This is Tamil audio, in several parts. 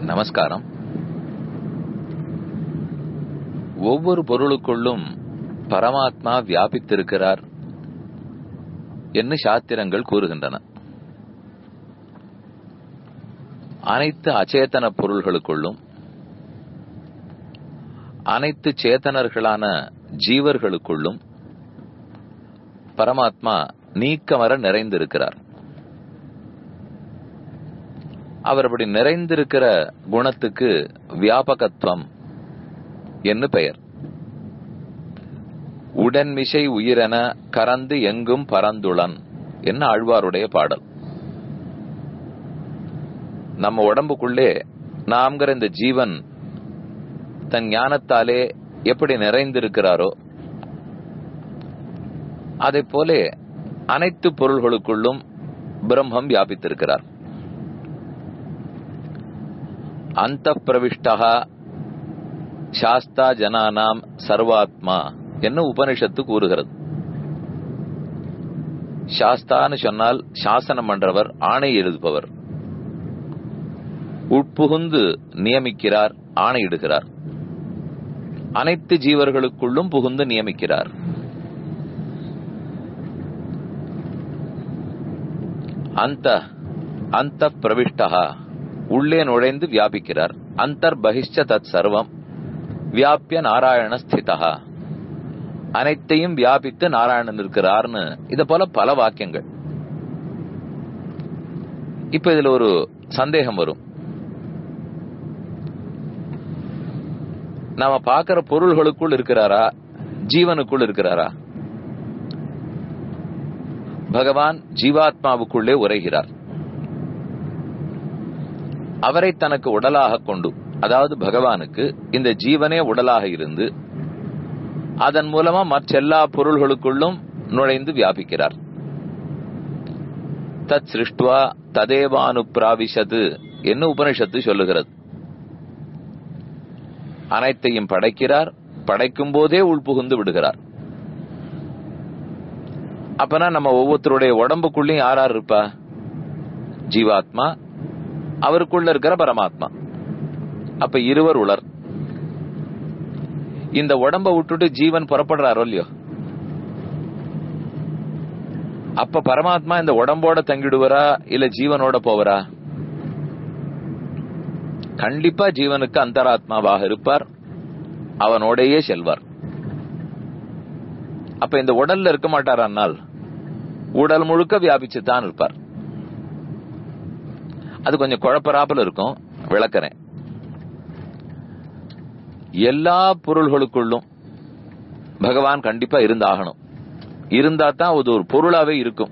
நமஸ்காரம் ஒவ்வொரு பொருளுக்குள்ளும் பரமாத்மா வியாபித்திருக்கிறார் என்று சாத்திரங்கள் கூறுகின்றன அனைத்து அச்சேதன பொருள்களுக்குள்ளும் அனைத்து சேத்தனர்களான ஜீவர்களுக்குள்ளும் பரமாத்மா நீக்கமர நிறைந்திருக்கிறார் அவர் அப்படி நிறைந்திருக்கிற குணத்துக்கு வியாபகத்துவம் என்று பெயர் உடன்மிசை உயிரென கறந்து எங்கும் பரந்துளன் என்ன ஆழ்வாருடைய பாடல் நம்ம உடம்புக்குள்ளே நாம்கிற இந்த ஜீவன் தன் ஞானத்தாலே எப்படி நிறைந்திருக்கிறாரோ அதை போல அனைத்து பொருள்களுக்குள்ளும் பிரம்மம் வியாபித்திருக்கிறார் அந்த பிரவிஷ்டா சாஸ்தா ஜனானாம் சர்வாத்மா என்ன உபனிஷத்து கூறுகிறது சாஸ்தான்னு சொன்னால் சாசனம் பண்றவர் ஆணை எழுதுபவர் உட்புகுந்து நியமிக்கிறார் ஆணையிடுகிறார் அனைத்து ஜீவர்களுக்குள்ளும் புகுந்து நியமிக்கிறார் அந்த அந்த பிரவிஷ்டா உள்ளே நுழைந்து வியாபிக்கிறார் அந்தர் பகிஷ்ட தத் சர்வம் வியாபிய நாராயண ஸ்திதா அனைத்தையும் வியாபித்து நாராயணன் இருக்கிறார்னு இத போல பல வாக்கியங்கள் இப்ப இதுல ஒரு சந்தேகம் வரும் நாம பாக்குற பொருள்களுக்குள் இருக்கிறாரா ஜீவனுக்குள் இருக்கிறாரா பகவான் ஜீவாத்மாவுக்குள்ளே உரைகிறார் அவரை தனக்கு உடலாக கொண்டு அதாவது பகவானுக்கு இந்த ஜீவனே உடலாக இருந்து அதன் மூலமா மற்றெல்லா பொருள்களுக்குள்ளும் நுழைந்து வியாபிக்கிறார் தத் சிருஷ்டுவா ததேவானு பிராவிஷது என்ன உபனிஷத்து சொல்லுகிறது அனைத்தையும் படைக்கிறார் படைக்கும் போதே உள்புகுந்து விடுகிறார் அப்பனா நம்ம ஒவ்வொருத்தருடைய உடம்புக்குள்ளயும் யார் யார் இருப்பா ஜீவாத்மா அவருக்குள்ள இருக்கிற பரமாத்மா அப்ப இருவர் உலர் இந்த உடம்ப விட்டுட்டு ஜீவன் புறப்படுறாரோ இல்லையோ அப்ப பரமாத்மா இந்த உடம்போட தங்கிடுவரா இல்ல ஜீவனோட போவரா கண்டிப்பா ஜீவனுக்கு அந்தராத்மாவாக இருப்பார் அவனோடையே செல்வார் அப்ப இந்த உடல்ல இருக்க மாட்டார் அன்னால் உடல் முழுக்க வியாபிச்சு தான் இருப்பார் அது கொஞ்சம் குழப்பராப்பல இருக்கும் விளக்குறேன் எல்லா பொருள்களுக்குள்ளும் பகவான் கண்டிப்பா இருந்தாகணும் இருந்தா தான் அது ஒரு பொருளாவே இருக்கும்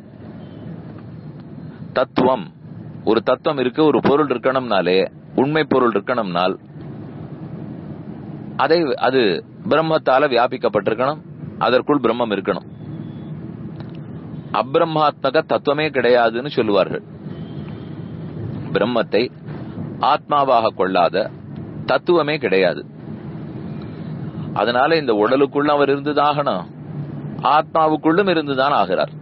தத்துவம் ஒரு தத்துவம் இருக்கு ஒரு பொருள் இருக்கணும்னாலே உண்மை பொருள் இருக்கணும்னால் அதை அது பிரம்மத்தால வியாபிக்கப்பட்டிருக்கணும் அதற்குள் பிரம்மம் இருக்கணும் அப்பிரம்மாத்மக தத்துவமே கிடையாதுன்னு சொல்லுவார்கள் பிரம்மத்தை ஆத்மாவாக கொள்ளாத தத்துவமே கிடையாது அதனால இந்த உடலுக்குள்ள அவர் இருந்துதாகணும் ஆத்மாவுக்குள்ளும் இருந்துதான் ஆகிறார்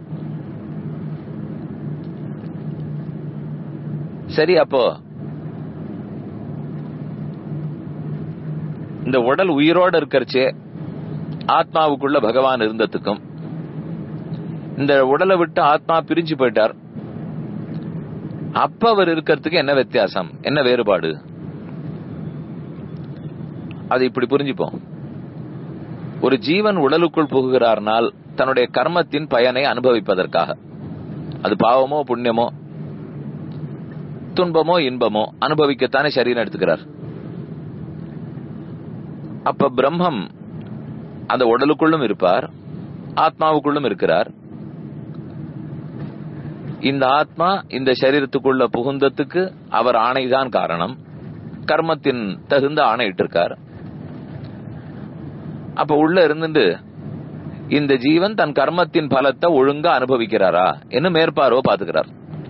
சரி அப்போ இந்த உடல் உயிரோட இருக்கிறச்சே ஆத்மாவுக்குள்ள பகவான் இருந்ததுக்கும் இந்த உடலை விட்டு ஆத்மா பிரிஞ்சு போயிட்டார் அப்ப அவர் இருக்கிறதுக்கு என்ன வித்தியாசம் என்ன வேறுபாடு அது இப்படி புரிஞ்சுப்போம் ஒரு ஜீவன் உடலுக்குள் புகுகிறார்னால் தன்னுடைய கர்மத்தின் பயனை அனுபவிப்பதற்காக அது பாவமோ புண்ணியமோ துன்பமோ இன்பமோ அனுபவிக்கத்தானே சரீரம் எடுத்துக்கிறார் அப்ப பிரம்மம் அந்த உடலுக்குள்ளும் இருப்பார் ஆத்மாவுக்குள்ளும் இருக்கிறார் இந்த ஆத்மா இந்த சரீரத்துக்குள்ள புகுந்தத்துக்கு அவர் ஆணைதான் காரணம் கர்மத்தின் தகுந்த ஆணையிட்டிருக்கார் அப்ப உள்ள இருந்துட்டு இந்த ஜீவன் தன் கர்மத்தின் பலத்தை ஒழுங்கா அனுபவிக்கிறாரா என்ன மேற்பார்வோ பாத்துக்கிறார்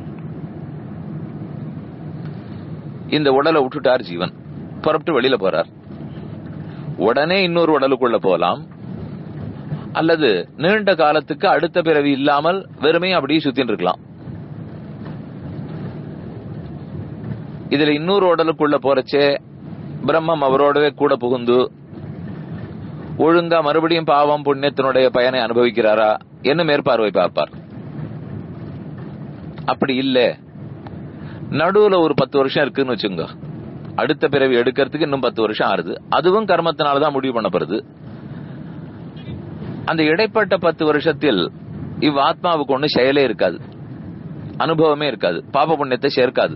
இந்த உடலை விட்டுட்டார் ஜீவன் புறப்பட்டு வெளியில போறார் உடனே இன்னொரு உடலுக்குள்ள போலாம் அல்லது நீண்ட காலத்துக்கு அடுத்த பிறவி இல்லாமல் வெறுமையும் அப்படியே சுத்தின்னு இருக்கலாம் இதுல இன்னொரு உடலுக்குள்ள போறச்சே பிரம்மம் அவரோடவே கூட புகுந்து ஒழுங்கா மறுபடியும் பாவம் புண்ணியத்தினுடைய பயனை அனுபவிக்கிறாரா என்ன மேற்பார்வை பார்ப்பார் அப்படி இல்ல நடுவுல ஒரு பத்து வருஷம் இருக்குன்னு வச்சுங்க அடுத்த பிறவி எடுக்கிறதுக்கு இன்னும் பத்து வருஷம் ஆறுது அதுவும் கர்மத்தினாலதான் முடிவு பண்ணப்படுது அந்த இடைப்பட்ட பத்து வருஷத்தில் இவ் ஆத்மாவுக்கு ஒண்ணு செயலே இருக்காது அனுபவமே இருக்காது பாப புண்ணியத்தை சேர்க்காது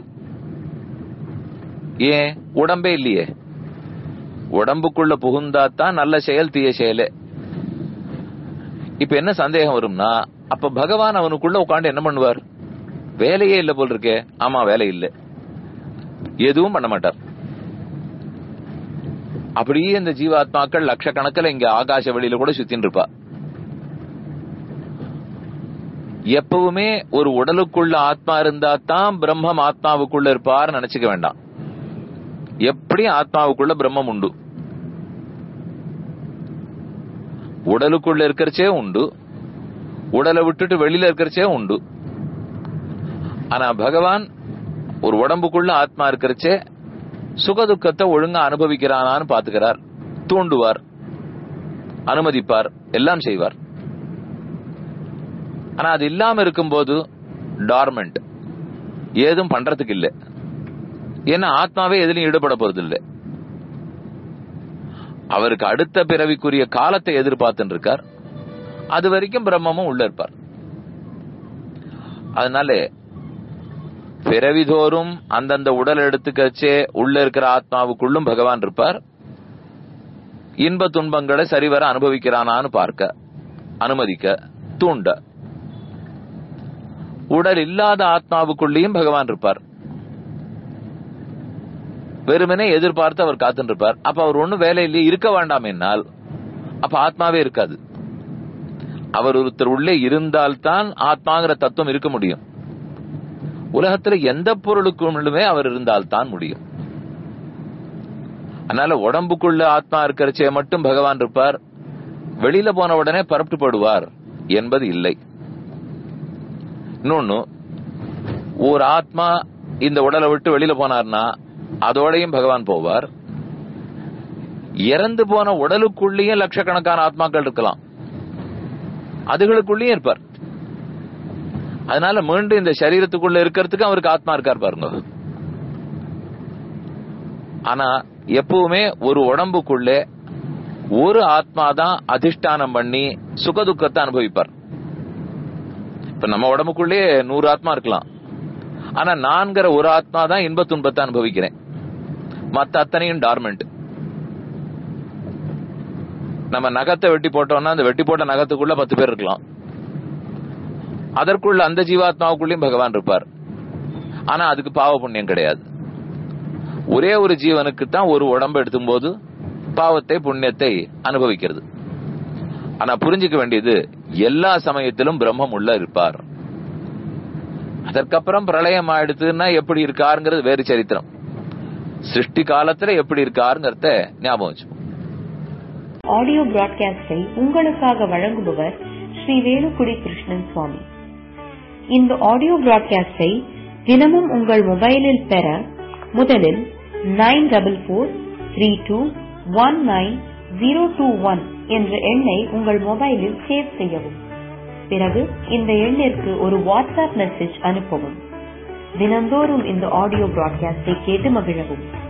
ஏன் உடம்பே இல்லையே உடம்புக்குள்ள புகுந்தாதான் நல்ல செயல் தீய செயலே இப்ப என்ன சந்தேகம் வரும்னா அப்ப பகவான் அவனுக்குள்ள உட்காந்து என்ன பண்ணுவார் வேலையே இல்ல போல் இருக்கே ஆமா வேலை இல்ல எதுவும் பண்ண மாட்டார் அப்படியே இந்த ஜீவாத்மாக்கள் லட்சக்கணக்கில் இங்க ஆகாச வெளியில கூட சுத்தின்னு இருப்பா எப்பவுமே ஒரு உடலுக்குள்ள ஆத்மா இருந்தா தான் பிரம்மம் ஆத்மாவுக்குள்ள இருப்பார் நினைச்சுக்க வேண்டாம் எப்படி ஆத்மாவுக்குள்ள பிரம்மம் உண்டு உடலுக்குள்ள இருக்கிறச்சே உண்டு உடலை விட்டுட்டு வெளியில இருக்கிறச்சே உண்டு ஆனா பகவான் ஒரு உடம்புக்குள்ள ஆத்மா இருக்கிறச்சே சுகதுக்கத்தை ஒழுங்கா அனுபவிக்கிறானான்னு பாத்துக்கிறார் தூண்டுவார் அனுமதிப்பார் எல்லாம் செய்வார் ஆனா அது இல்லாம இருக்கும்போது டார்மெண்ட் ஏதும் பண்றதுக்கு இல்ல ஏன்னா ஆத்மாவே எதுலயும் ஈடுபட போறது இல்ல அவருக்கு அடுத்த பிறவிக்குரிய காலத்தை எதிர்பார்த்துட்டு இருக்கார் அது வரைக்கும் பிரம்மமும் உள்ள இருப்பார் அதனால பிறவிதோறும் அந்தந்த உடல் எடுத்துக்கச்சே உள்ள இருக்கிற ஆத்மாவுக்குள்ளும் பகவான் இருப்பார் இன்ப துன்பங்களை சரிவர அனுபவிக்கிறானான்னு பார்க்க அனுமதிக்க தூண்ட உடல் இல்லாத ஆத்மாவுக்குள்ளேயும் பகவான் இருப்பார் வெறுமனே எதிர்பார்த்து அவர் காத்துட்டு இருப்பார் அப்ப அவர் ஒண்ணும் வேலையிலேயே இருக்க வேண்டாம் என்னால் அப்ப ஆத்மாவே இருக்காது அவர் ஒருத்தர் உள்ளே இருந்தால்தான் ஆத்மாங்கிற தத்துவம் இருக்க முடியும் உலகத்துல எந்த பொருளுக்குள்ளுமே அவர் இருந்தால்தான் முடியும் அதனால உடம்புக்குள்ள ஆத்மா இருக்கிறச்சே மட்டும் பகவான் இருப்பார் வெளியில போன உடனே பரப்பு படுவார் என்பது இல்லை இன்னொன்னு ஒரு ஆத்மா இந்த உடலை விட்டு வெளியில போனார்னா அதோடையும் பகவான் போவார் இறந்து போன உடலுக்குள்ளேயும் லட்சக்கணக்கான ஆத்மாக்கள் இருக்கலாம் அதுகளுக்குள்ளேயும் இருப்பார் அதனால மீண்டும் இந்த சரீரத்துக்குள்ள இருக்கிறதுக்கு அவருக்கு ஆத்மா இருக்கார் பாருங்க ஆனா எப்பவுமே ஒரு உடம்புக்குள்ளே ஒரு ஆத்மா தான் அதிஷ்டானம் பண்ணி சுகதுக்கத்தை அனுபவிப்பார் இப்ப நம்ம உடம்புக்குள்ளே நூறு ஆத்மா இருக்கலாம் ஆனா நான்கிற ஒரு ஆத்மா தான் இன்ப துன்பத்தை அனுபவிக்கிறேன் மத்த அத்தனையும் டார்மெண்ட் நம்ம நகத்தை வெட்டி போட்டோம்னா அந்த வெட்டி போட்ட நகத்துக்குள்ள பத்து பேர் இருக்கலாம் அதற்குள்ள அந்த ஜீவாத்மாவுக்குள்ளயும் பகவான் இருப்பார் ஆனா அதுக்கு பாவ புண்ணியம் கிடையாது ஒரே ஒரு ஜீவனுக்கு தான் ஒரு உடம்பு எடுத்தும் போது பாவத்தை புண்ணியத்தை அனுபவிக்கிறது ஆனா புரிஞ்சுக்க வேண்டியது எல்லா சமயத்திலும் பிரம்மம் உள்ள இருப்பார் அதற்கப்புறம் பிரளயம் ஆயிடுத்துன்னா எப்படி இருக்காருங்கிறது வேறு சரித்திரம் சிருஷ்டி காலத்துல எப்படி இருக்காருங்கிறத ஞாபகம் வச்சு ஆடியோ பிராட்காஸ்டை உங்களுக்காக வழங்குபவர் ஸ்ரீ வேலுக்குடி கிருஷ்ணன் சுவாமி இந்த ஆடியோ பிராட்காஸ்டை தினமும் உங்கள் மொபைலில் பெற முதலில் nine double four three two one nine zero two one என்ற எண்ணை உங்கள் மொபைலில் சேவ் செய்யவும் பிறகு இந்த எண்ணிற்கு ஒரு வாட்ஸ்அப் மெசேஜ் அனுப்பவும் தினந்தோறும் இந்த ஆடியோ பிராட்காஸ்டை கேட்டு மகிழவும்